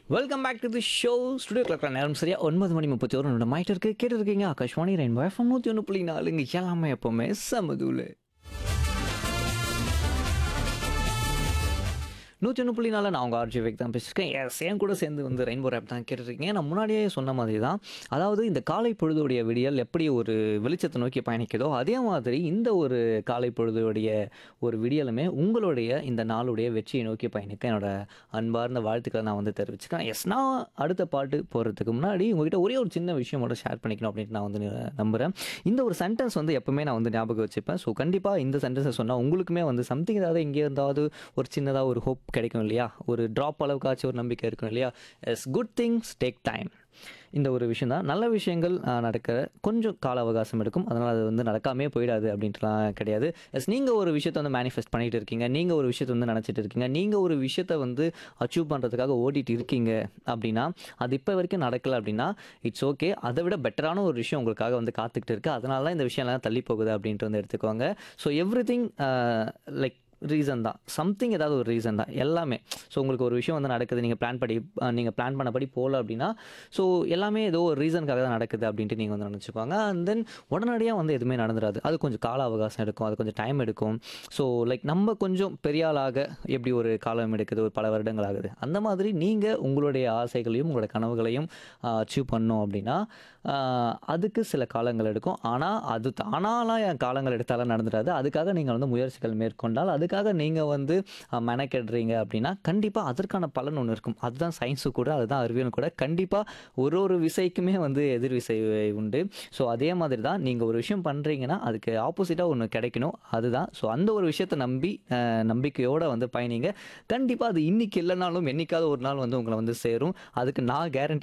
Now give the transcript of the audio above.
welcome back to the show studio clock நேரம் சரியா ஒன்பது மணி முப்பத்தி ஒரு நிமிடம் ஆயிட்டு இருக்கு கேட்டு இருக்கீங்க ஆகாஷ்வாணி ரெயின்போ எஃப்எம் நூற்றி ஒன்று புள்ளி நாலுங்க எல்லாமே எப்போவுமே சமதூள் நூற்றி ஒன்று புள்ளி நாலு நான் உங்கள் ஆர்ஜி வேக் தான் பேசியிருக்கேன் எஸ் என் கூட சேர்ந்து வந்து ரெயின்போ ரேப் தான் கேட்டுருக்கீங்க நான் முன்னாடியே சொன்ன மாதிரி தான் அதாவது இந்த காலை பொழுதுடைய விடியல் எப்படி ஒரு வெளிச்சத்தை நோக்கி பயணிக்குதோ அதே மாதிரி இந்த ஒரு காலை பொழுதுடைய ஒரு விடியலுமே உங்களுடைய இந்த நாளுடைய வெற்றியை நோக்கி பயணிக்க என்னோட அன்பார்ந்த வாழ்த்துக்களை நான் வந்து தெரிவிச்சுக்கிறேன் எஸ் நான் அடுத்த பாட்டு போகிறதுக்கு முன்னாடி உங்ககிட்ட ஒரே ஒரு சின்ன விஷயம் மட்டும் ஷேர் பண்ணிக்கணும் அப்படின்ட்டு நான் வந்து நம்புகிறேன் இந்த ஒரு சென்டென்ஸ் வந்து எப்பவுமே நான் வந்து ஞாபகம் வச்சுப்பேன் ஸோ கண்டிப்பாக இந்த சென்டென்ஸை சொன்னால் உங்களுக்குமே வந்து சம்திங் ஏதாவது எங்கே இருந்தாவது ஒரு சின்னதாக ஒரு ஹோப் கிடைக்கும் இல்லையா ஒரு ட்ராப் அளவுக்காச்சும் ஒரு நம்பிக்கை இருக்கும் இல்லையா yes good things take time இந்த ஒரு விஷயம் தான் நல்ல விஷயங்கள் ஆஹ், நடக்க கொஞ்சம் கால அவகாசம் எடுக்கும் அதனால் அது வந்து நடக்காமே போயிடாது அப்படின்ட்டுலாம் கிடையாது எஸ் நீங்கள் ஒரு விஷயத்தை வந்து மேனிஃபெஸ்ட் பண்ணிட்டு இருக்கீங்க நீங்கள் ஒரு விஷயத்தை வந்து நினச்சிட்டு இருக்கீங்க நீங்கள் ஒரு விஷயத்தை வந்து அச்சீவ் பண்ணுறதுக்காக ஓடிட்டு இருக்கீங்க அப்படின்னா அது இப்போ வரைக்கும் நடக்கலை அப்படின்னா இட்ஸ் ஓகே அதை விட பெட்டரான ஒரு விஷயம் உங்களுக்காக வந்து காத்துக்கிட்டு இருக்கு அதனால தான் இந்த விஷயம்லாம் தள்ளி போகுது அப்படின்ட்டு வந்து எடுத்துக்கோங்க so everything like reason தான் சம்திங் ஏதாவது ஒரு ரீசன் தான் எல்லாமே ஸோ உங்களுக்கு ஒரு விஷயம் வந்து நடக்குது நீங்கள் பிளான் படி நீங்கள் பிளான் பண்ணபடி போகல அப்படின்னா ஸோ எல்லாமே ஏதோ ஒரு ரீசனுக்காக தான் நடக்குது அப்படின்ட்டு நீங்கள் வந்து நினச்சிக்கோங்க அண்ட் தென் உடனடியாக வந்து எதுவுமே நடந்துடாது அது கொஞ்சம் கால அவகாசம் எடுக்கும் அது கொஞ்சம் டைம் எடுக்கும் ஸோ லைக் நம்ம கொஞ்சம் பெரிய ஆளாக எப்படி ஒரு காலம் எடுக்குது ஒரு பல வருடங்கள் ஆகுது அந்த மாதிரி நீங்கள் உங்களுடைய ஆசைகளையும் உங்களோட கனவுகளையும் அச்சீவ் பண்ணோம் அப்படின்னா ஆஹ், அதுக்கு சில காலங்கள் எடுக்கும் ஆனால் அது தானாலாம் என் காலங்கள் எடுத்தாலும் நடந்துடாது அதுக்காக நீங்கள் வந்து முயற்சிகள் மேற்கொண்டால் அதுக்காக நீங்கள் வந்து ஆஹ், மெனக்கெடுறீங்க அப்படின்னா கண்டிப்பாக அதற்கான பலன் ஒன்று இருக்கும் அதுதான் சயின்ஸு கூட அதுதான் அறிவியலும் கூட கண்டிப்பாக ஒரு ஒரு விசைக்குமே வந்து எதிர் விசை உண்டு ஸோ அதே மாதிரி தான் நீங்கள் ஒரு விஷயம் பண்ணுறீங்கன்னா அதுக்கு ஆப்போசிட்டாக ஒன்று கிடைக்கணும் அதுதான் ஸோ அந்த ஒரு விஷயத்தை நம்பி ஆஹ், நம்பிக்கையோட வந்து பயணிங்க கண்டிப்பாக அது இன்னைக்கு இல்லைனாலும் என்னைக்காவது ஒரு நாள் வந்து உங்களை வந்து சேரும் அதுக்கு நான் கேரண்டி